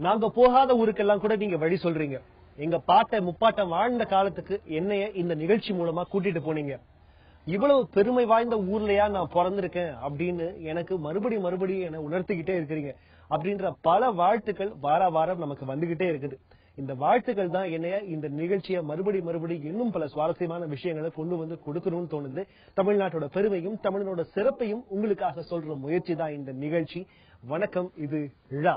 நாங்க போகாத ஊருக்கெல்லாம் கூட நீங்க வழி சொல்றீங்க எங்க பாட்டை முப்பாட்டம் வாழ்ந்த காலத்துக்கு என்னைய இந்த நிகழ்ச்சி மூலமா கூட்டிட்டு போனீங்க இவ்வளவு பெருமை வாய்ந்த ஊர்லயா நான் பிறந்திருக்கேன் அப்படின்னு எனக்கு மறுபடி மறுபடியும் என்ன உணர்த்திக்கிட்டே இருக்கிறீங்க அப்படின்ற பல வாழ்த்துக்கள் வார வாரம் நமக்கு வந்துகிட்டே இருக்குது இந்த வாழ்த்துக்கள் தான் என்னைய இந்த நிகழ்ச்சியை மறுபடி மறுபடி இன்னும் பல சுவாரஸ்யமான விஷயங்களை கொண்டு வந்து கொடுக்கணும்னு தோணுது தமிழ்நாட்டோட பெருமையும் தமிழனோட சிறப்பையும் உங்களுக்காக சொல்ற முயற்சி தான் இந்த நிகழ்ச்சி வணக்கம் இது விழா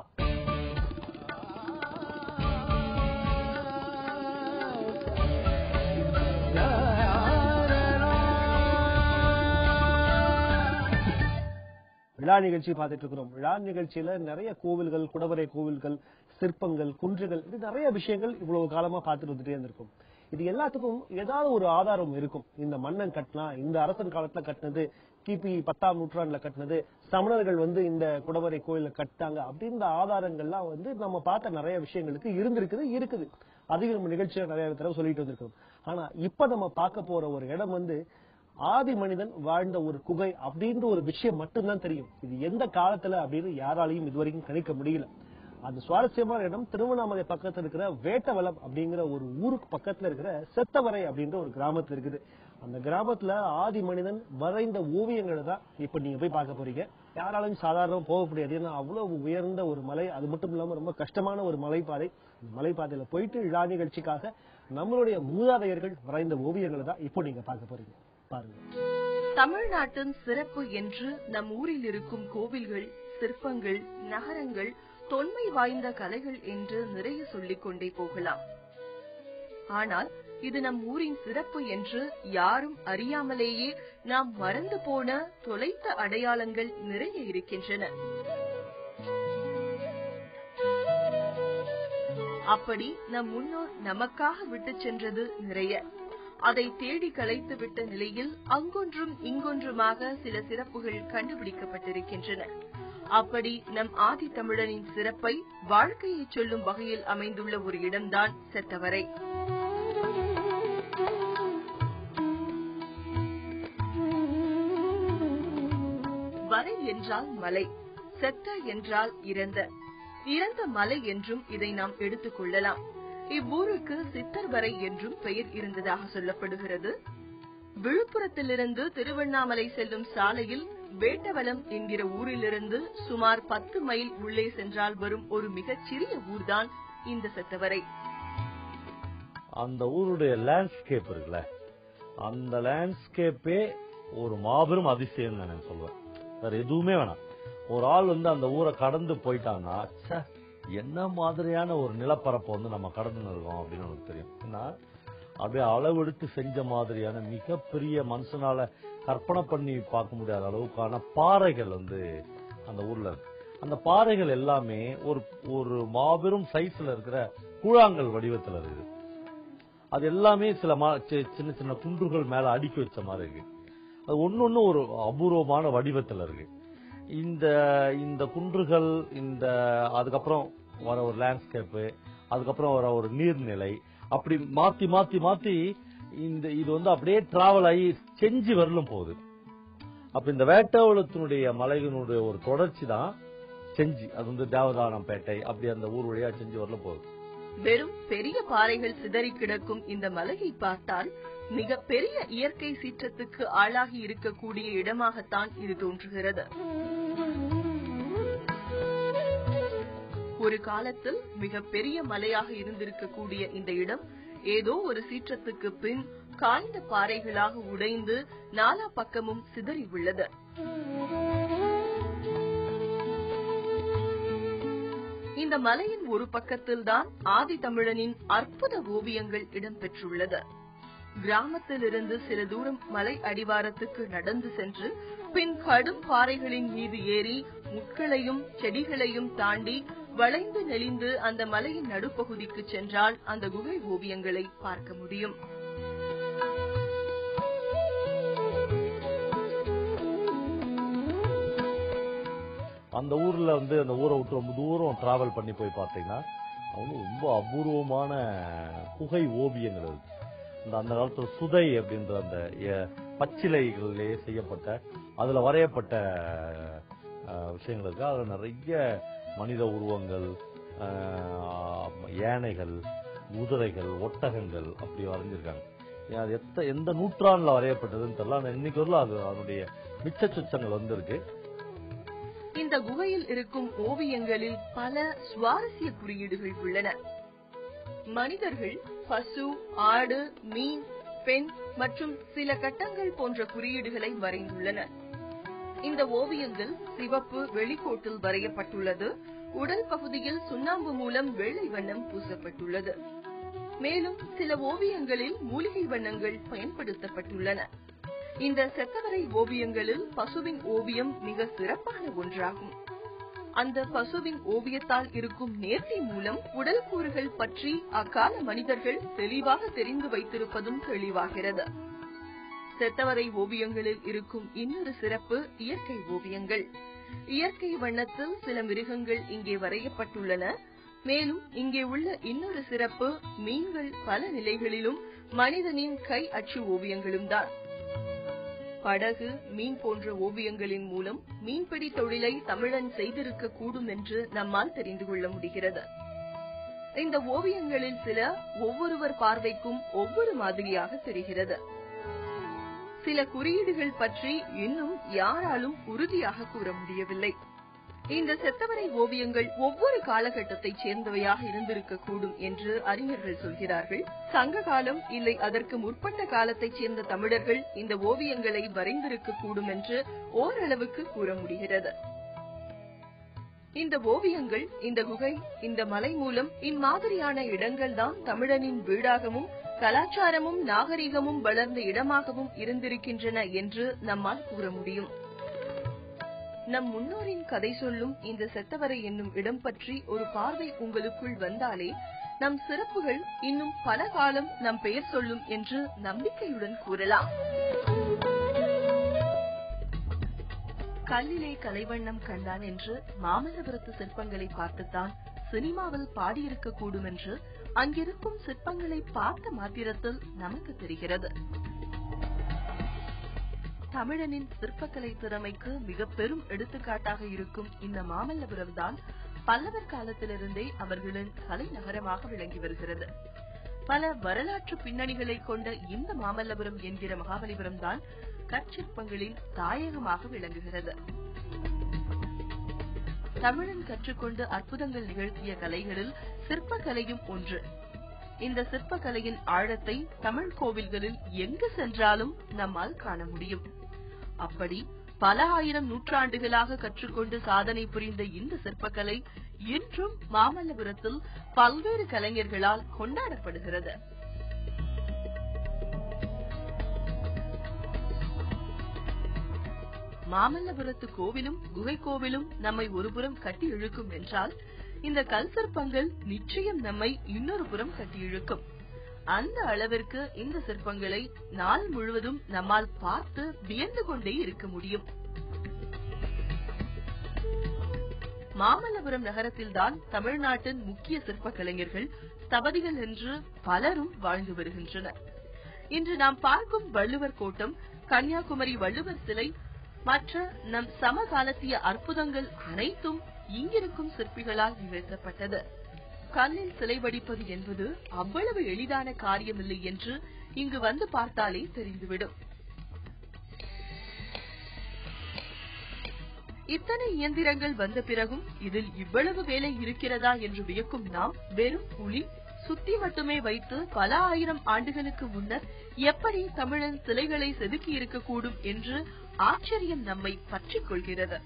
விழா நிகழ்ச்சி பார்த்துட்டு இருக்கிறோம் விழா நிகழ்ச்சியில நிறைய கோவில்கள் குடவரை கோவில்கள் சிற்பங்கள் குன்றுகள் இது நிறைய விஷயங்கள் இவ்வளவு காலமா பார்த்துட்டு வந்துட்டே இருந்திருக்கும் இது எல்லாத்துக்கும் ஏதாவது ஒரு ஆதாரம் இருக்கும் இந்த மன்னன் கட்டினா இந்த அரசன் காலத்துல கட்டினது கிபி பத்தாம் நூற்றாண்டுல கட்டினது சமணர்கள் வந்து இந்த குடவரை கோயில கட்டாங்க அப்படின்ற ஆதாரங்கள்லாம் வந்து நம்ம பார்த்த நிறைய விஷயங்களுக்கு இருந்திருக்குது இருக்குது அதையும் நம்ம நிகழ்ச்சியில நிறைய தடவை சொல்லிட்டு வந்திருக்கோம் ஆனா இப்ப நம்ம பார்க்க போற ஒரு இடம் வந்து ஆதி மனிதன் வாழ்ந்த ஒரு குகை அப்படின்ற ஒரு விஷயம் மட்டும்தான் தெரியும் இது எந்த காலத்துல அப்படின்னு யாராலையும் இதுவரைக்கும் கணிக்க முடியல அந்த சுவாரஸ்யமான இடம் திருவண்ணாமலை பக்கத்துல இருக்கிற வேட்டவலம் அப்படிங்கிற ஒரு ஊருக்கு பக்கத்துல இருக்கிற செத்தவரை அப்படின்ற ஒரு கிராமத்துல இருக்குது அந்த கிராமத்துல ஆதி மனிதன் வரைந்த ஓவியங்களை தான் இப்ப நீங்க போய் பார்க்க போறீங்க யாராலும் சாதாரணமா போக முடியாது ஏன்னா அவ்வளவு உயர்ந்த ஒரு மலை அது மட்டும் இல்லாம ரொம்ப கஷ்டமான ஒரு மலைப்பாதை அந்த மலைப்பாதையில போயிட்டு விழா நிகழ்ச்சிக்காக நம்மளுடைய மூதாதையர்கள் வரைந்த ஓவியங்களை தான் இப்போ நீங்க பார்க்க போறீங்க பாருங்க தமிழ்நாட்டின் சிறப்பு என்று நம் ஊரில் இருக்கும் கோவில்கள் சிற்பங்கள் நகரங்கள் தொன்மை வாய்ந்த கலைகள் என்று நிறைய சொல்லிக் கொண்டே போகலாம் ஆனால் இது நம் ஊரின் சிறப்பு என்று யாரும் அறியாமலேயே நாம் மறந்து போன தொலைத்த அடையாளங்கள் நிறைய இருக்கின்றன அப்படி நம் முன்னோர் நமக்காக விட்டுச் சென்றது நிறைய அதை தேடி கலைத்து விட்ட நிலையில் அங்கொன்றும் இங்கொன்றுமாக சில சிறப்புகள் கண்டுபிடிக்கப்பட்டிருக்கின்றன அப்படி நம் ஆதி தமிழனின் சிறப்பை வாழ்க்கையை சொல்லும் வகையில் அமைந்துள்ள ஒரு இடம்தான் செத்தவரை வரை என்றால் மலை செத்த என்றால் இறந்த இறந்த மலை என்றும் இதை நாம் எடுத்துக் கொள்ளலாம் இவ்வூருக்கு சித்தர் வரை என்றும் பெயர் இருந்ததாக சொல்லப்படுகிறது விழுப்புரத்திலிருந்து திருவண்ணாமலை செல்லும் சாலையில் வேட்டவலம் என்கிற ஊரிலிருந்து சுமார் பத்து மைல் உள்ளே சென்றால் வரும் ஒரு மிகச் சிறிய ஊர்தான் இந்த செத்தவரை அந்த ஊருடைய லேண்ட்ஸ்கேப் இருக்குல்ல அந்த லேண்ட்ஸ்கேப்பே ஒரு மாபெரும் அதிசயம் நான் சொல்லுவேன் வேற எதுவுமே வேணாம் ஒரு ஆள் வந்து அந்த ஊரை கடந்து போயிட்டான்னா ச்சே, என்ன மாதிரியான ஒரு நிலப்பரப்பை வந்து நம்ம கடந்து இருக்கோம் அப்படின்னு எனக்கு தெரியும் ஏன்னா அப்படியே அளவெடுத்து செஞ்ச மாதிரியான மிகப்பெரிய மனுஷனால கற்பனை பண்ணி பார்க்க முடியாத அளவுக்கான பாறைகள் வந்து அந்த ஊர்ல இருக்கு அந்த பாறைகள் எல்லாமே ஒரு ஒரு மாபெரும் சைஸ்ல இருக்கிற கூழாங்கல் வடிவத்துல இருக்குது அது எல்லாமே சில மா- சி- சின்ன சின்ன குன்றுகள் மேல அடுக்கி வச்ச மாதிரி இருக்கு அது ஒன்னொன்னு ஒரு அபூர்வமான வடிவத்துல இருக்கு இந்த இந்த குன்றுகள் இந்த அதுக்கப்புறம் வர ஒரு லேண்ட்ஸ்கேப்பு அதுக்கப்புறம் வர ஒரு நீர்நிலை அப்படி மாத்தி மாத்தி மாத்தி இந்த இது வந்து அப்படியே டிராவல் ஆகி செஞ்சு வரலும் போகுது அப்ப இந்த வேட்டவளத்தினுடைய மலையினுடைய ஒரு தொடர்ச்சி தான் செஞ்சி அது வந்து தேவதானம்பேட்டை அப்படி அந்த ஊர் வழியா செஞ்சு வரலும் போகுது வெறும் பெரிய பாறைகள் சிதறி கிடக்கும் இந்த மலையை பார்த்தால் மிக பெரிய இயற்கை சீற்றத்துக்கு ஆளாகி இருக்கக்கூடிய இடமாகத்தான் இது தோன்றுகிறது ஒரு காலத்தில் மிக பெரிய மலையாக இருந்திருக்கக்கூடிய இந்த இடம் ஏதோ ஒரு சீற்றத்துக்கு பின் காய்ந்த பாறைகளாக உடைந்து நாலா பக்கமும் சிதறி உள்ளது இந்த மலையின் ஒரு பக்கத்தில்தான் ஆதி தமிழனின் அற்புத ஓவியங்கள் இடம்பெற்றுள்ளது கிராமத்திலிருந்து சில தூரம் மலை அடிவாரத்துக்கு நடந்து சென்று பின் கடும் பாறைகளின் மீது ஏறி முட்களையும் செடிகளையும் தாண்டி வளைந்து நெளிந்து அந்த மலையின் நடுப்பகுதிக்கு சென்றால் அந்த குகை ஓவியங்களை பார்க்க முடியும் அந்த ஊர்ல வந்து அந்த ஊரை விட்டு ரொம்ப தூரம் டிராவல் பண்ணி போய் பார்த்தீங்கன்னா அவங்க ரொம்ப அபூர்வமான குகை ஓவியங்கள் இருக்கு இந்த அந்த காலத்துல சுதை அப்படின்ற அந்த எ- பச்சிலைகளிலே செய்யப்பட்ட அதுல வரையப்பட்ட அஹ், விஷயங்கள் இருக்கு அதுல நிறைய மனித உருவங்கள் ஆஹ், யானைகள் குதிரைகள் ஒட்டகங்கள் அப்படி வரைஞ்சிருக்காங்க ஏன் அது எத்த எந்த நூற்றாண்டுல வரையப்பட்டதுன்னு தெரியல ஆனா இன்னைக்கு வரல அது அதனுடைய மிச்ச சுச்சங்கள் வந்திருக்கு இந்த குகையில் இருக்கும் ஓவியங்களில் பல சுவாரஸ்ய குறியீடுகள் உள்ளன மனிதர்கள் பசு ஆடு மீன் பெண் மற்றும் சில கட்டங்கள் போன்ற குறியீடுகளை வரைந்துள்ளனர் இந்த ஓவியங்கள் சிவப்பு வெளிக்கோட்டில் வரையப்பட்டுள்ளது உடல் பகுதியில் சுண்ணாம்பு மூலம் வெள்ளை வண்ணம் பூசப்பட்டுள்ளது மேலும் சில ஓவியங்களில் மூலிகை வண்ணங்கள் பயன்படுத்தப்பட்டுள்ளன இந்த செத்தவரை ஓவியங்களில் பசுவின் ஓவியம் மிக சிறப்பான ஒன்றாகும் அந்த பசுவின் ஓவியத்தால் இருக்கும் நேர்த்தி மூலம் உடல் கூறுகள் பற்றி அக்கால மனிதர்கள் தெளிவாக தெரிந்து வைத்திருப்பதும் தெளிவாகிறது செத்தவரை ஓவியங்களில் இருக்கும் இன்னொரு சிறப்பு இயற்கை ஓவியங்கள் இயற்கை வண்ணத்தில் சில மிருகங்கள் இங்கே வரையப்பட்டுள்ளன மேலும் இங்கே உள்ள இன்னொரு சிறப்பு மீன்கள் பல நிலைகளிலும் மனிதனின் கை அச்சு ஓவியங்களும் தான் படகு மீன் போன்ற ஓவியங்களின் மூலம் மீன்பிடி தொழிலை தமிழன் செய்திருக்க கூடும் என்று நம்மால் தெரிந்து கொள்ள முடிகிறது இந்த ஓவியங்களில் சில ஒவ்வொருவர் பார்வைக்கும் ஒவ்வொரு மாதிரியாக தெரிகிறது சில குறியீடுகள் பற்றி இன்னும் யாராலும் உறுதியாக கூற முடியவில்லை இந்த செத்தவரை ஓவியங்கள் ஒவ்வொரு காலகட்டத்தைச் சேர்ந்தவையாக இருந்திருக்க கூடும் என்று அறிஞர்கள் சொல்கிறார்கள் சங்க காலம் இல்லை அதற்கு முற்பட்ட காலத்தைச் சேர்ந்த தமிழர்கள் இந்த ஓவியங்களை வரைந்திருக்க கூடும் என்று ஓரளவுக்கு கூற முடிகிறது இந்த ஓவியங்கள் இந்த குகை இந்த மலை மூலம் இம்மாதிரியான இடங்கள்தான் தமிழனின் வீடாகவும் கலாச்சாரமும் நாகரிகமும் வளர்ந்த இடமாகவும் இருந்திருக்கின்றன என்று நம்மால் கூற முடியும் நம் முன்னோரின் கதை சொல்லும் இந்த செத்தவரை என்னும் இடம் பற்றி ஒரு பார்வை உங்களுக்குள் வந்தாலே நம் சிறப்புகள் இன்னும் பல காலம் நம் பெயர் சொல்லும் என்று நம்பிக்கையுடன் கூறலாம் கல்லிலே கலைவண்ணம் கண்டான் என்று மாமல்லபுரத்து சிற்பங்களை பார்த்துத்தான் சினிமாவில் பாடியிருக்க கூடும் என்று அங்கிருக்கும் சிற்பங்களை பார்த்த மாத்திரத்தில் நமக்கு தெரிகிறது தமிழனின் சிற்பக்கலை திறமைக்கு மிக பெரும் எடுத்துக்காட்டாக இருக்கும் இந்த மாமல்லபுரம் தான் பல்லவர் காலத்திலிருந்தே அவர்களின் கலை நகரமாக விளங்கி வருகிறது பல வரலாற்று பின்னணிகளை கொண்ட இந்த மாமல்லபுரம் என்கிற மகாபலிபுரம் தான் கற்சிற்பங்களின் தாயகமாக விளங்குகிறது தமிழன் கற்றுக்கொண்டு அற்புதங்கள் நிகழ்த்திய கலைகளில் சிற்பக்கலையும் ஒன்று இந்த சிற்பக்கலையின் ஆழத்தை தமிழ் கோவில்களில் எங்கு சென்றாலும் நம்மால் காண முடியும் அப்படி பல ஆயிரம் நூற்றாண்டுகளாக கற்றுக்கொண்டு சாதனை புரிந்த இந்த சிற்பக்கலை இன்றும் மாமல்லபுரத்தில் பல்வேறு கலைஞர்களால் கொண்டாடப்படுகிறது மாமல்லபுரத்து கோவிலும் குகை கோவிலும் நம்மை ஒருபுறம் கட்டி இழுக்கும் என்றால் இந்த கல் சிற்பங்கள் நிச்சயம் நம்மை இன்னொரு புறம் கட்டி இழுக்கும் அந்த அளவிற்கு இந்த சிற்பங்களை நாள் முழுவதும் நம்மால் பார்த்து வியந்து கொண்டே இருக்க முடியும் மாமல்லபுரம் நகரத்தில்தான் தமிழ்நாட்டின் முக்கிய சிற்ப கலைஞர்கள் ஸ்தபதிகள் என்று பலரும் வாழ்ந்து வருகின்றனர் இன்று நாம் பார்க்கும் வள்ளுவர் கோட்டம் கன்னியாகுமரி வள்ளுவர் சிலை மற்ற நம் சமகாலத்திய அற்புதங்கள் அனைத்தும் இங்கிருக்கும் சிற்பிகளால் நிகழ்த்தப்பட்டது கல்லில் சிலை வடிப்பது என்பது அவ்வளவு எளிதான காரியமில்லை என்று இங்கு வந்து பார்த்தாலே தெரிந்துவிடும் இத்தனை இயந்திரங்கள் வந்த பிறகும் இதில் இவ்வளவு வேலை இருக்கிறதா என்று வியக்கும் நாம் வெறும் புலி சுத்தி மட்டுமே வைத்து பல ஆயிரம் ஆண்டுகளுக்கு முன்னர் எப்படி தமிழன் சிலைகளை செதுக்கி இருக்கக்கூடும் என்று ஆச்சரியம் நம்மை பற்றிக் கொள்கிறது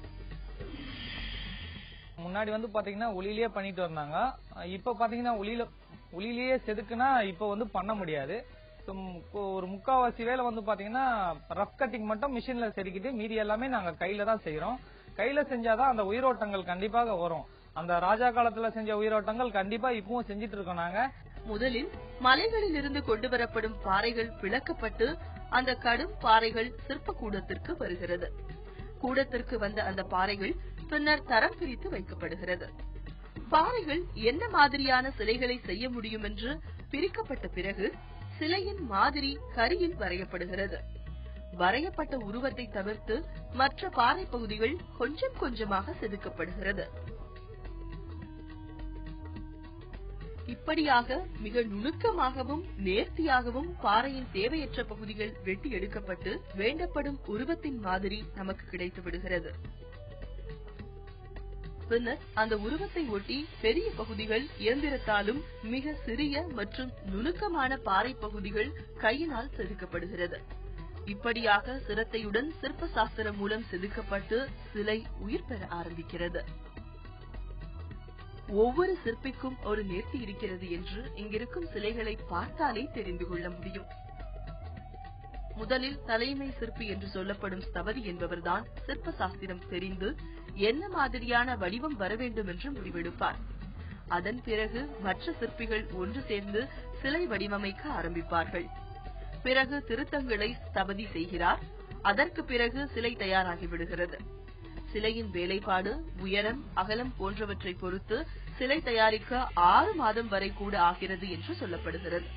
முன்னாடி வந்து பாத்தீங்கன்னா ஒளியிலேயே பண்ணிட்டு வந்தாங்க இப்ப பாத்தீங்கன்னா ஒளியில ஒளியிலேயே செதுக்குனா இப்ப வந்து பண்ண முடியாது So, மு- ஒரு முக்காவாசி வேலை வந்து பாத்தீங்கன்னா ரஃப் கட்டிங் மட்டும் மிஷின்ல செதுக்கிட்டு மீதி எல்லாமே நாங்க கையில தான் செய்யறோம் கையில செஞ்சாதான் அந்த உயிரோட்டங்கள் கண்டிப்பாக வரும் அந்த ராஜா காலத்துல செஞ்ச உயிரோட்டங்கள் கண்டிப்பா இப்பவும் செஞ்சுட்டு இருக்கோம் நாங்க முதலில் மலைகளில் இருந்து கொண்டு வரப்படும் பாறைகள் பிளக்கப்பட்டு அந்த கடும் பாறைகள் சிற்ப கூடத்திற்கு வருகிறது கூடத்திற்கு வந்த அந்த பாறைகள் பின்னர் தரம் பிரித்து வைக்கப்படுகிறது பாறைகள் என்ன மாதிரியான சிலைகளை செய்ய முடியும் என்று பிரிக்கப்பட்ட பிறகு சிலையின் மாதிரி கரியில் வரையப்படுகிறது வரையப்பட்ட உருவத்தை தவிர்த்து மற்ற பாறை பகுதிகள் கொஞ்சம் கொஞ்சமாக செதுக்கப்படுகிறது இப்படியாக மிக நுணுக்கமாகவும் நேர்த்தியாகவும் பாறையின் தேவையற்ற பகுதிகள் வெட்டி எடுக்கப்பட்டு வேண்டப்படும் உருவத்தின் மாதிரி நமக்கு கிடைத்து விடுகிறது பின்னர் அந்த உருவத்தை ஒட்டி பெரிய பகுதிகள் இயந்திரத்தாலும் மிக சிறிய மற்றும் நுணுக்கமான பாறை பகுதிகள் கையினால் செதுக்கப்படுகிறது இப்படியாக சிரத்தையுடன் சிற்ப சாஸ்திரம் மூலம் செதுக்கப்பட்டு சிலை உயிர் பெற ஆரம்பிக்கிறது ஒவ்வொரு சிற்பிக்கும் ஒரு நேர்த்தி இருக்கிறது என்று இங்கிருக்கும் சிலைகளை பார்த்தாலே தெரிந்து கொள்ள முடியும் முதலில் தலைமை சிற்பி என்று சொல்லப்படும் ஸ்தபதி என்பவர்தான் சிற்ப சாஸ்திரம் தெரிந்து என்ன மாதிரியான வடிவம் வர வேண்டும் என்று முடிவெடுப்பார் அதன் பிறகு மற்ற சிற்பிகள் ஒன்று சேர்ந்து சிலை வடிவமைக்க ஆரம்பிப்பார்கள் பிறகு திருத்தங்களை ஸ்தபதி செய்கிறார் அதற்கு பிறகு சிலை தயாராகி விடுகிறது சிலையின் வேலைப்பாடு உயரம் அகலம் போன்றவற்றை பொறுத்து சிலை தயாரிக்க ஆறு மாதம் வரை கூட ஆகிறது என்று சொல்லப்படுகிறது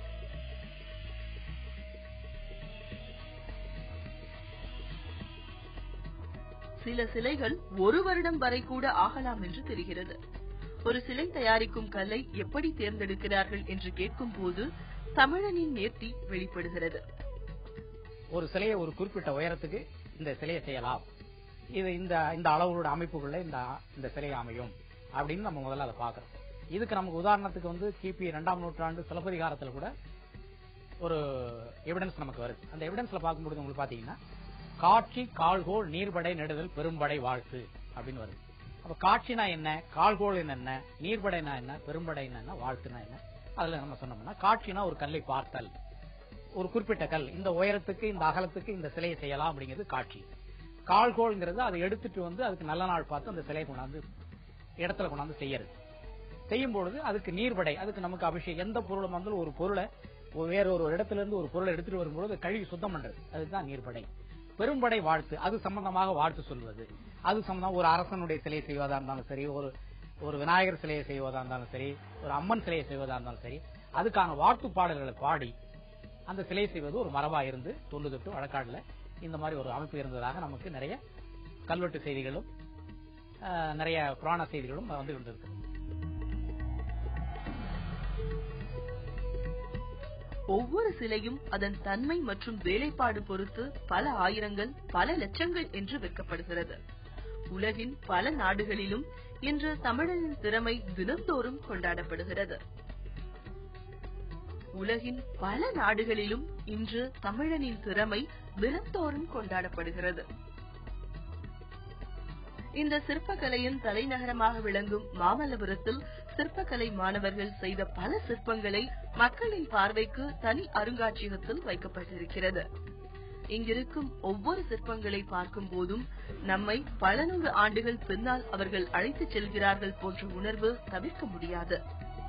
சில சிலைகள் ஒரு வருடம் வரை கூட ஆகலாம் என்று தெரிகிறது ஒரு சிலை தயாரிக்கும் கல்லை எப்படி தேர்ந்தெடுக்கிறார்கள் என்று கேட்கும் போது தமிழனின் நேர்த்தி வெளிப்படுகிறது ஒரு சிலையை ஒரு குறிப்பிட்ட உயரத்துக்கு இந்த சிலையை செய்யலாம் இது இந்த இந்த அளவுகளோட அமைப்புகள்ல இந்த இந்த சிலை அமையும் அப்படின்னு நம்ம முதல்ல அதை பார்க்கறோம் இதுக்கு நமக்கு உதாரணத்துக்கு வந்து கிபி இரண்டாம் நூற்றாண்டு சிலப்பதிகாரத்துல கூட ஒரு எவிடன்ஸ் நமக்கு வருது அந்த எவிடன்ஸ்ல பார்க்கும்போது உங்களுக்கு பாத்தீங்கன்னா காட்சி கால்கோள் நீர்படை நெடுதல் பெரும்படை வாழ்த்து அப்படின்னு வருது அப்ப காட்சினா என்ன கால்கோள் என்ன நீர்படைனா என்ன பெரும்படைனா என்ன வாழ்த்துனா என்ன அதுல நம்ம சொன்னோம்னா காட்சினா ஒரு கல்லை பார்த்தல் ஒரு குறிப்பிட்ட கல் இந்த உயரத்துக்கு இந்த அகலத்துக்கு இந்த சிலையை செய்யலாம் அப்படிங்கிறது காட்சி கால்கோள்ங்கிறது அதை எடுத்துட்டு வந்து அதுக்கு நல்ல நாள் பார்த்து அந்த சிலையை கொண்டாந்து இடத்துல கொண்டாந்து செய்யறது செய்யும் பொழுது அதுக்கு நீர்படை அதுக்கு நமக்கு அபிஷேகம் எந்த பொருளும் வந்தாலும் ஒரு பொருளை ஒரு வேற ஒரு இடத்துல இருந்து ஒரு பொருளை எடுத்துட்டு வரும்போது அதை கழுவி சுத்தம் பண்றது அதுதான் நீர்படை பெரும்படை வாழ்த்து அது சம்பந்தமாக வாழ்த்து சொல்வது அது சம்பந்தம் ஒரு அரசனுடைய சிலையை செய்வதா இருந்தாலும் சரி ஒரு ஒரு விநாயகர் சிலையை செய்வதா இருந்தாலும் சரி ஒரு அம்மன் சிலையை செய்வதா இருந்தாலும் சரி அதுக்கான வாழ்த்து பாடல்களை பாடி அந்த சிலையை செய்வது ஒரு மரபா இருந்து தொண்டு தொட்டு வழக்காடுல இந்த மாதிரி ஒரு அமைப்பு இருந்ததாக நமக்கு நிறைய கல்வெட்டு செய்திகளும் ஆஹ், நிறைய புராண செய்திகளும் வந்து கொண்டிருக்கு ஒவ்வொரு சிலையும் அதன் தன்மை மற்றும் வேலைப்பாடு பொறுத்து பல ஆயிரங்கள் பல லட்சங்கள் என்று விற்கப்படுகிறது உலகின் பல நாடுகளிலும் இன்று தமிழனின் திறமை தினந்தோறும் கொண்டாடப்படுகிறது உலகின் பல நாடுகளிலும் இன்று தமிழனின் திறமை தினந்தோறும் கொண்டாடப்படுகிறது இந்த சிற்பக்கலையின் தலைநகரமாக விளங்கும் மாமல்லபுரத்தில் சிற்பக்கலை மாணவர்கள் செய்த பல சிற்பங்களை மக்களின் பார்வைக்கு தனி அருங்காட்சியகத்தில் வைக்கப்பட்டிருக்கிறது இங்கிருக்கும் ஒவ்வொரு சிற்பங்களை பார்க்கும் போதும் நம்மை பல நூறு ஆண்டுகள் பின்னால் அவர்கள் அழைத்துச் செல்கிறார்கள் போன்ற உணர்வு தவிர்க்க முடியாது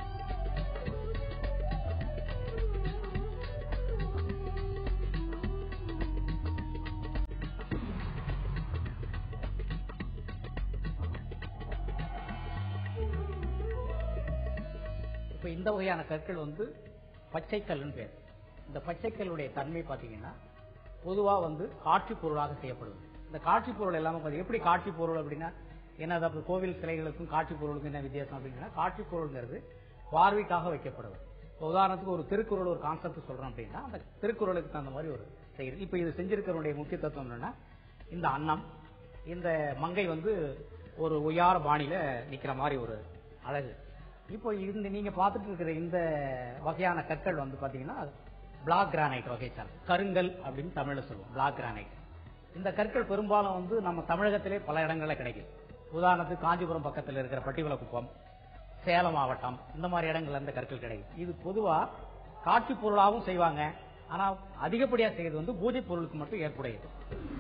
இப்ப இந்த வகையான கற்கள் வந்து பச்சைக்கல்னு பேர் இந்த பச்சைக்கல்லுடைய தன்மை பாத்தீங்கன்னா பொதுவா வந்து காட்சி பொருளாக செய்யப்படுது இந்த காட்சி பொருள் எல்லாமே பாத்தீங்க எப்படி காட்சி பொருள் அப்படின்னா என்ன அது அப்ப கோவில் சிலைகளுக்கும் காட்சி பொருளுக்கும் என்ன வித்தியாசம் அப்படின்னா காட்சி பொருள்ங்கிறது பார்வைக்காக வைக்கப்படுவது இப்ப உதாரணத்துக்கு ஒரு திருக்குறள் ஒரு கான்செப்ட் சொல்றோம் அப்படின்னா அந்த திருக்குறளுக்கு தகுந்த மாதிரி ஒரு செய்யுது இப்ப இது செஞ்சிருக்கிறவருடைய முக்கிய தத்துவம் என்னன்னா இந்த அன்னம் இந்த மங்கை வந்து ஒரு உயார பாணியில நிக்கிற மாதிரி ஒரு அழகு இப்போ இந்த நீங்க பார்த்துட்டு இருக்கிற இந்த வகையான கற்கள் வந்து பாத்தீங்கன்னா பிளாக் கிரானைட் வகை சார் கருங்கல் அப்படின்னு தமிழ்ல சொல்லுவோம் பிளாக் கிரானைட் இந்த கற்கள் பெரும்பாலும் வந்து நம்ம தமிழகத்திலே பல இடங்கள்ல கிடைக்குது உதாரணத்துக்கு காஞ்சிபுரம் பக்கத்துல இருக்கிற பட்டிவளக்குப்பம் சேலம் மாவட்டம் இந்த மாதிரி இடங்கள்ல இந்த கற்கள் கிடைக்கும் இது பொதுவா காட்சி பொருளாகவும் செய்வாங்க ஆனா அதிகப்படியா செய்யறது வந்து பூஜை பொருளுக்கு மட்டும் ஏற்புடையது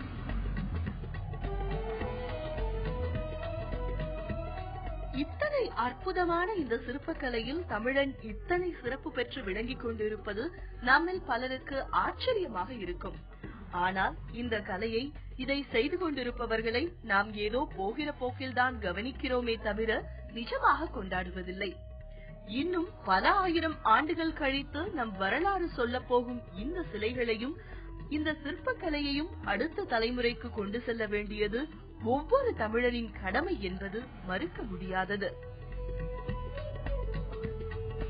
இத்தனை அற்புதமான இந்த சிற்பக்கலையில் தமிழன் இத்தனை சிறப்பு பெற்று விளங்கிக் கொண்டிருப்பது நம்மில் பலருக்கு ஆச்சரியமாக இருக்கும் ஆனால் இந்த கலையை இதை செய்து கொண்டிருப்பவர்களை நாம் ஏதோ போகிற போக்கில்தான் கவனிக்கிறோமே தவிர நிஜமாக கொண்டாடுவதில்லை இன்னும் பல ஆயிரம் ஆண்டுகள் கழித்து நம் வரலாறு சொல்லப் போகும் இந்த சிலைகளையும் இந்த சிற்பக்கலையையும் அடுத்த தலைமுறைக்கு கொண்டு செல்ல வேண்டியது ஒவ்வொரு தமிழரின் கடமை என்பது மறுக்க முடியாதது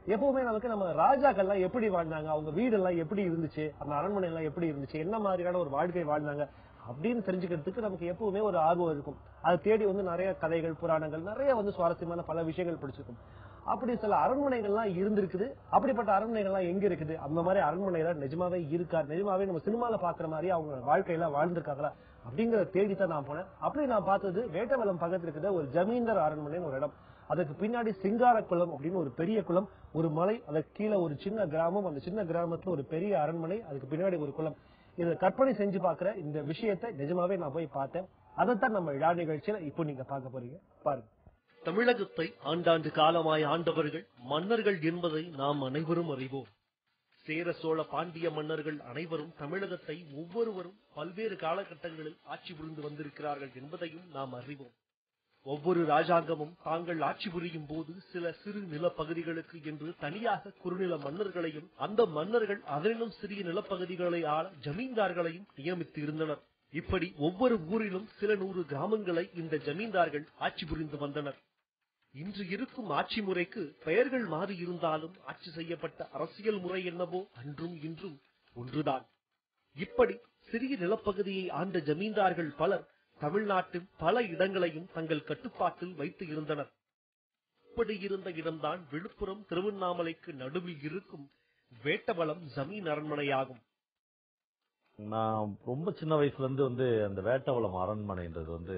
எப்பவுமே நமக்கு நம்ம ராஜாக்கள்லாம் எப்படி வாழ்ந்தாங்க அவங்க வீடெல்லாம் எப்படி இருந்துச்சு அந்த அரண்மனை எல்லாம் எப்படி இருந்துச்சு என்ன மாதிரியான ஒரு வாழ்க்கை வாழ்ந்தாங்க அப்படின்னு தெரிஞ்சுக்கிறதுக்கு நமக்கு எப்பவுமே ஒரு ஆர்வம் இருக்கும் அதை தேடி வந்து நிறைய கதைகள் புராணங்கள் நிறைய வந்து சுவாரஸ்யமான பல விஷயங்கள் படிச்சிருக்கும் அப்படி சில அரண்மனைகள்லாம் இருந்திருக்குது அப்படிப்பட்ட அரண்மனைகள்லாம் எங்க இருக்குது அந்த மாதிரி அரண்மனைகள் நிஜமாவே இருக்கா நிஜமாவே நம்ம சினிமால பாக்குற மாதிரி அவங்க வாழ்க்கையெல்லாம் வாழ்ந்திருக்காங்களா அப்படிங்கறத தேடி தான் நான் போனேன் அப்படி நான் பார்த்தது வேட்டவலம் பக்கத்துல இருக்கிற ஒரு ஜமீன்தார் அரண்மனைன்னு ஒரு இடம் அதுக்கு பின்னாடி சிங்கார குளம் அப்படின்னு ஒரு பெரிய குளம் ஒரு மலை அதுக்கு கீழே ஒரு சின்ன கிராமம் அந்த சின்ன கிராமத்துல ஒரு பெரிய அரண்மனை அதுக்கு பின்னாடி ஒரு குளம் இதை கற்பனை செஞ்சு பாக்குற இந்த விஷயத்தை நிஜமாவே நான் போய் பார்த்தேன் அதைத்தான் நம்ம விழா நிகழ்ச்சியில இப்போ நீங்க பார்க்க போறீங்க பாருங்க தமிழகத்தை ஆண்டாண்டு காலமாய் ஆண்டவர்கள் மன்னர்கள் என்பதை நாம் அனைவரும் அறிவோம் சேர சோழ பாண்டிய மன்னர்கள் அனைவரும் தமிழகத்தை ஒவ்வொருவரும் பல்வேறு காலகட்டங்களில் ஆட்சி புரிந்து வந்திருக்கிறார்கள் என்பதையும் நாம் அறிவோம் ஒவ்வொரு ராஜாங்கமும் தாங்கள் ஆட்சி புரியும் போது சில சிறு நிலப்பகுதிகளுக்கு என்று தனியாக குறுநில மன்னர்களையும் அந்த மன்னர்கள் அதனிலும் சிறிய நிலப்பகுதிகளை ஆள ஜமீன்தார்களையும் நியமித்து இருந்தனர் இப்படி ஒவ்வொரு ஊரிலும் சில நூறு கிராமங்களை இந்த ஜமீன்தார்கள் ஆட்சி புரிந்து வந்தனர் இன்று இருக்கும் ஆட்சி முறைக்கு பெயர்கள் மாறி இருந்தாலும் ஆட்சி செய்யப்பட்ட அரசியல் முறை என்னவோ அன்றும் இன்றும் ஒன்றுதான் இப்படி சிறிய நிலப்பகுதியை ஆண்ட ஜமீன்தார்கள் பலர் தமிழ்நாட்டின் பல இடங்களையும் தங்கள் கட்டுப்பாட்டில் வைத்து இருந்தனர் இப்படி இருந்த இடம்தான் விழுப்புரம் திருவண்ணாமலைக்கு நடுவில் இருக்கும் வேட்டவலம் ஜமீன் அரண்மனையாகும் நான் ரொம்ப சின்ன வயசுல இருந்து வந்து அந்த வேட்டவளம் அரண்மனைன்றது வந்து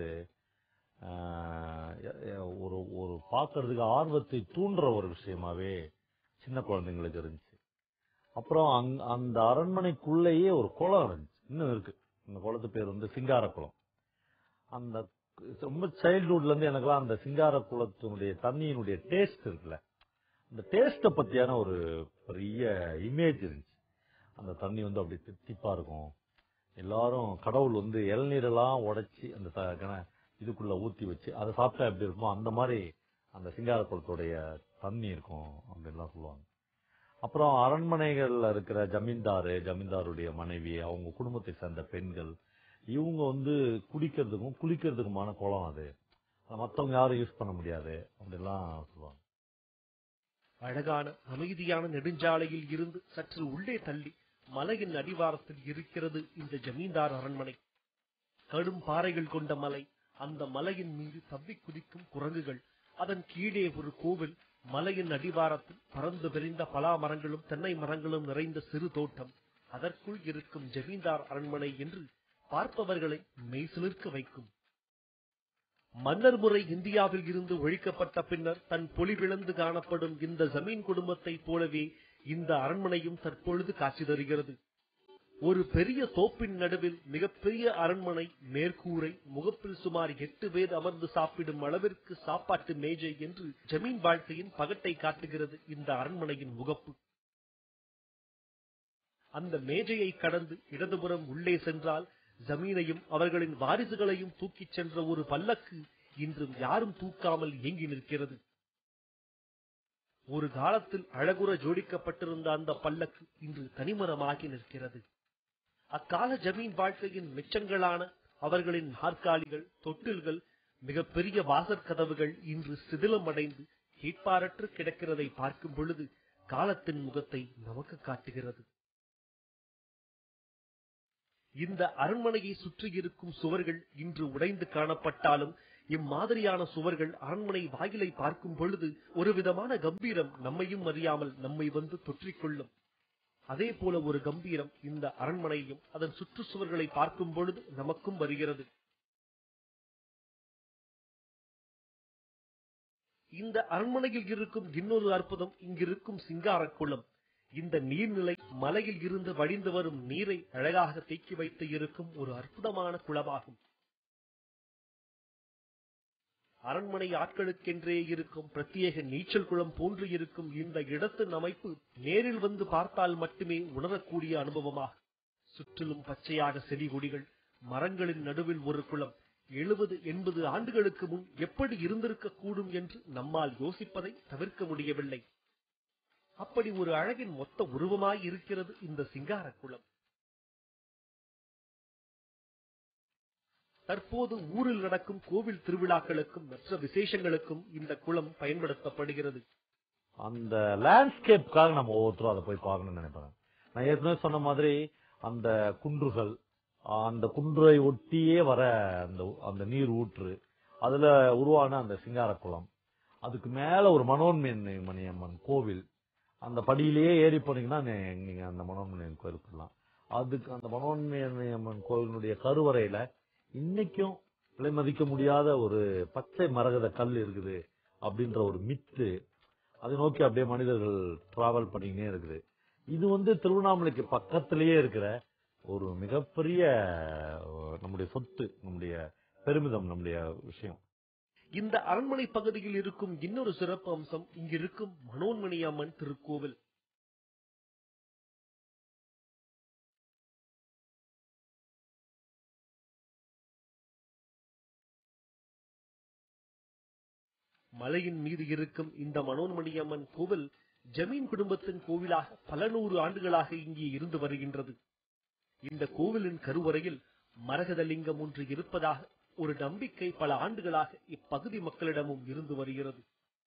ஆஹ், எ- எ- ஒரு ஒரு பார்க்கறதுக்கு ஆர்வத்தை தூண்டுற ஒரு விஷயமாவே சின்ன குழந்தைங்களுக்கு இருந்துச்சு அப்புறம் அங் அந்த அரண்மனைக்குள்ளேயே ஒரு குளம் இருந்துச்சு இன்னும் இருக்கு அந்த குளத்து பேர் வந்து சிங்கார குளம் அந்த ரொம்ப சைல்ட்ஹுட்ல இருந்து எனக்குலாம் அந்த சிங்கார குளத்தினுடைய தண்ணியினுடைய டேஸ்ட் இருக்குல்ல அந்த டேஸ்ட பத்தியான ஒரு பெரிய இமேஜ் இருந்துச்சு அந்த தண்ணி வந்து அப்படி தித்திப்பா இருக்கும் எல்லாரும் கடவுள் வந்து இளநீரெல்லாம் உடைச்சி அந்த த- கண- இதுக்குள்ள ஊத்தி வச்சு அதை சாப்பிட்டா எப்படி இருக்குமோ அந்த மாதிரி அந்த சிங்கார குளத்துடைய தண்ணி இருக்கும் அப்படின்லாம் சொல்லுவாங்க அப்புறம் அரண்மனைகள்ல இருக்கிற ஜமீன்தாரு ஜமீன்தாருடைய மனைவி அவங்க குடும்பத்தை சேர்ந்த பெண்கள் இவங்க வந்து குடிக்கிறதுக்கும் குளிக்கிறதுக்குமான குளம் அது அதை மத்தவங்க யாரும் யூஸ் பண்ண முடியாது அப்படிலாம் சொல்லுவாங்க அழகான அமைதியான நெடுஞ்சாலையில் இருந்து சற்று உள்ளே தள்ளி மலையின் அடிவாரத்தில் இருக்கிறது இந்த ஜமீன்தார் அரண்மனை கடும் பாறைகள் கொண்ட மலை அந்த மலையின் மீது தவ்விக் குதிக்கும் குரங்குகள் அதன் கீழே ஒரு கோவில் மலையின் அடிவாரத்தில் பறந்து விரிந்த பலா மரங்களும் தென்னை மரங்களும் நிறைந்த சிறு தோட்டம் அதற்குள் இருக்கும் ஜமீன்தார் அரண்மனை என்று பார்ப்பவர்களை மெய்சிலிர்க்க வைக்கும் மன்னர் முறை இந்தியாவில் இருந்து ஒழிக்கப்பட்ட பின்னர் தன் பொலிவிழந்து காணப்படும் இந்த ஜமீன் குடும்பத்தைப் போலவே இந்த அரண்மனையும் தற்பொழுது காட்சி தருகிறது ஒரு பெரிய தோப்பின் நடுவில் மிகப்பெரிய அரண்மனை மேற்கூரை முகப்பில் சுமார் எட்டு பேர் அமர்ந்து சாப்பிடும் அளவிற்கு சாப்பாட்டு மேஜை என்று ஜமீன் வாழ்க்கையின் பகட்டை காட்டுகிறது இந்த அரண்மனையின் முகப்பு அந்த மேஜையை கடந்து இடதுபுறம் உள்ளே சென்றால் ஜமீனையும் அவர்களின் வாரிசுகளையும் தூக்கிச் சென்ற ஒரு பல்லக்கு இன்றும் யாரும் தூக்காமல் இயங்கி நிற்கிறது ஒரு காலத்தில் அழகுற ஜோடிக்கப்பட்டிருந்த அந்த பல்லக்கு இன்று தனிமரமாகி நிற்கிறது அக்கால ஜமீன் வாழ்க்கையின் மிச்சங்களான அவர்களின் நாற்காலிகள் தொட்டில்கள் மிகப்பெரிய வாசற்கதவுகள் இன்று சிதிலமடைந்து கேட்பாரற்று கிடக்கிறதை பார்க்கும் பொழுது காலத்தின் முகத்தை நமக்கு காட்டுகிறது இந்த அரண்மனையை சுற்றி இருக்கும் சுவர்கள் இன்று உடைந்து காணப்பட்டாலும் இம்மாதிரியான சுவர்கள் அரண்மனை வாயிலை பார்க்கும் பொழுது ஒரு விதமான கம்பீரம் நம்மையும் அறியாமல் நம்மை வந்து தொற்றிக்கொள்ளும் அதே போல ஒரு கம்பீரம் இந்த அரண்மனையும் அதன் சுற்றுச்சுவர்களை பார்க்கும் பொழுது நமக்கும் வருகிறது இந்த அரண்மனையில் இருக்கும் இன்னொரு அற்புதம் இங்கிருக்கும் சிங்காரக் குளம் இந்த நீர்நிலை மலையில் இருந்து வடிந்து வரும் நீரை அழகாக தேக்கி வைத்து இருக்கும் ஒரு அற்புதமான குளமாகும் அரண்மனை ஆட்களுக்கென்றே இருக்கும் பிரத்யேக நீச்சல் குளம் போன்று இருக்கும் இந்த இடத்தின் அமைப்பு நேரில் வந்து பார்த்தால் மட்டுமே உணரக்கூடிய அனுபவமாகும் சுற்றிலும் பச்சையாக செடி கொடிகள் மரங்களின் நடுவில் ஒரு குளம் எழுபது எண்பது ஆண்டுகளுக்கு முன் எப்படி இருந்திருக்க கூடும் என்று நம்மால் யோசிப்பதை தவிர்க்க முடியவில்லை அப்படி ஒரு அழகின் மொத்த உருவமாய் இருக்கிறது இந்த சிங்கார குளம் தற்போது ஊரில் நடக்கும் கோவில் திருவிழாக்களுக்கும் மற்ற விசேஷங்களுக்கும் இந்த குளம் பயன்படுத்தப்படுகிறது அந்த லேண்ட்ஸ்கேப்காக நம்ம ஒவ்வொருத்தரும் அதை போய் பார்க்கணும்னு நினைப்பேன் நான் ஏற்கனவே சொன்ன மாதிரி அந்த குன்றுகள் அந்த குன்றை ஒட்டியே வர அந்த அந்த நீர் ஊற்று அதுல உருவான அந்த சிங்காரக்குளம் அதுக்கு மேல ஒரு மனோன்மணி மணியம்மன் கோவில் அந்த படியிலேயே ஏறி போனீங்கன்னா நீ- நீங்க அந்த மனோன்மணியம்மன் கோயில் போடலாம் அதுக்கு அந்த மனோன்மணியம்மன் கோவிலுடைய கருவறையில இன்னைக்கும் விலை மதிக்க முடியாத ஒரு பச்சை மரகத கல் இருக்குது அப்படின்ற ஒரு மித்து அதை நோக்கி அப்படியே மனிதர்கள் டிராவல் பண்ணிக்கினே இருக்குது இது வந்து திருவண்ணாமலைக்கு பக்கத்திலேயே இருக்கிற ஒரு மிகப்பெரிய அஹ், நம்முடைய சொத்து நம்முடைய பெருமிதம் நம்முடைய விஷயம் இந்த அரண்மனை பகுதியில் இருக்கும் இன்னொரு சிறப்பு அம்சம் இங்கிருக்கும் மனோன்மணி அம்மன் திருக்கோவில் மலையின் மீது இருக்கும் இந்த மனோன்மணி அம்மன் கோவில் ஜமீன் குடும்பத்தின் கோவிலாக பல நூறு ஆண்டுகளாக இங்கே இருந்து வருகின்றது இந்த கோவிலின் கருவறையில் மரகதலிங்கம் ஒன்று இருப்பதாக ஒரு நம்பிக்கை பல ஆண்டுகளாக இப்பகுதி மக்களிடமும் இருந்து வருகிறது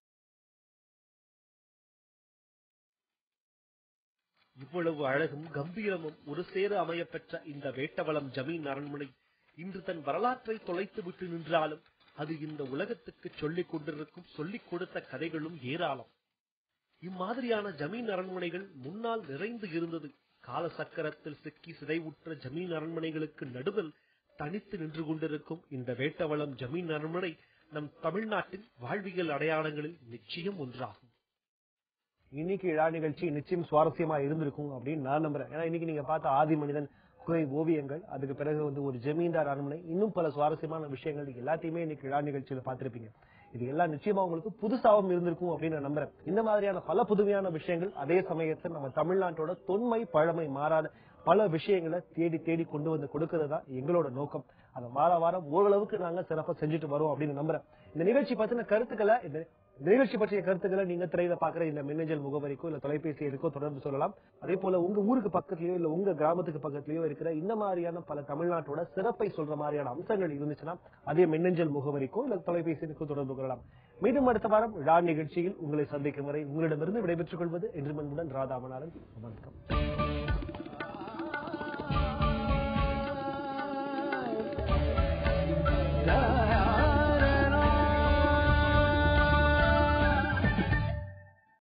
இவ்வளவு அழகும் கம்பீரமும் ஒரு சேர அமையப்பெற்ற இந்த வேட்டவளம் ஜமீன் அரண்மனை இன்று தன் வரலாற்றை தொலைத்து விட்டு நின்றாலும் அது இந்த உலகத்துக்கு சொல்லிக் கொண்டிருக்கும் சொல்லிக் கொடுத்த கதைகளும் ஏராளம் இம்மாதிரியான ஜமீன் அரண்மனைகள் முன்னால் நிறைந்து இருந்தது கால சக்கரத்தில் சிக்கி சிதைவுற்ற ஜமீன் அரண்மனைகளுக்கு நடுவில் தனித்து நின்று கொண்டிருக்கும் இந்த வேட்டவளம் ஜமீன் அரண்மனை நம் தமிழ்நாட்டின் வாழ்வியல் அடையாளங்களில் நிச்சயம் ஒன்றாகும் இன்னைக்கு விழா நிகழ்ச்சி நிச்சயம் சுவாரஸ்யமா இருந்திருக்கும் அப்படின்னு நான் நம்புறேன் ஏன்னா இன்னைக்கு நீங்க பார்த்த ஆதி மனிதன் குகை ஓவியங்கள் அதுக்கு பிறகு வந்து ஒரு ஜமீன்தார் அரண்மனை இன்னும் பல சுவாரஸ்யமான விஷயங்கள் இது எல்லாத்தையுமே இன்னைக்கு விழா நிகழ்ச்சியில பார்த்திருப்பீங்க இது எல்லாம் நிச்சயமா உங்களுக்கு புதுசாவும் இருந்திருக்கும் அப்படின்னு நான் நம்புறேன் இந்த மாதிரியான பல புதுமையான விஷயங்கள் அதே சமயத்தில் நம்ம தமிழ்நாட்டோட தொன்மை பழமை மாறாத பல விஷயங்களை தேடி தேடி கொண்டு வந்து கொடுக்கறது தான் எங்களோட நோக்கம் அதை வார வாரம் ஓரளவுக்கு நாங்க சிறப்பா செஞ்சுட்டு வரோம் அப்படின்னு நம்புறேன் இந்த நிகழ்ச்சி பத்தின கருத்துக்களை இந்த இந்த நிகழ்ச்சி பற்றிய கருத்துக்களை நீங்க திரையில பாக்குற இந்த மின்னஞ்சல் முகவரிக்கோ இல்ல தொலைபேசி எதுக்கோ தொடர்ந்து சொல்லலாம் அதே போல உங்க ஊருக்கு பக்கத்துலயோ இல்ல உங்க கிராமத்துக்கு பக்கத்துலயோ இருக்கிற இந்த மாதிரியான பல தமிழ்நாட்டோட சிறப்பை சொல்ற மாதிரியான அம்சங்கள் இருந்துச்சுன்னா அதே மின்னஞ்சல் முகவரிக்கோ இல்ல தொலைபேசி எதுக்கோ தொடர்பு கொள்ளலாம் மீண்டும் அடுத்த வாரம் விழா நிகழ்ச்சியில் உங்களை சந்திக்கும் வரை உங்களிடமிருந்து விடைபெற்றுக் கொள்வது என்று மண்புடன் ராதாமநாதன் வணக்கம்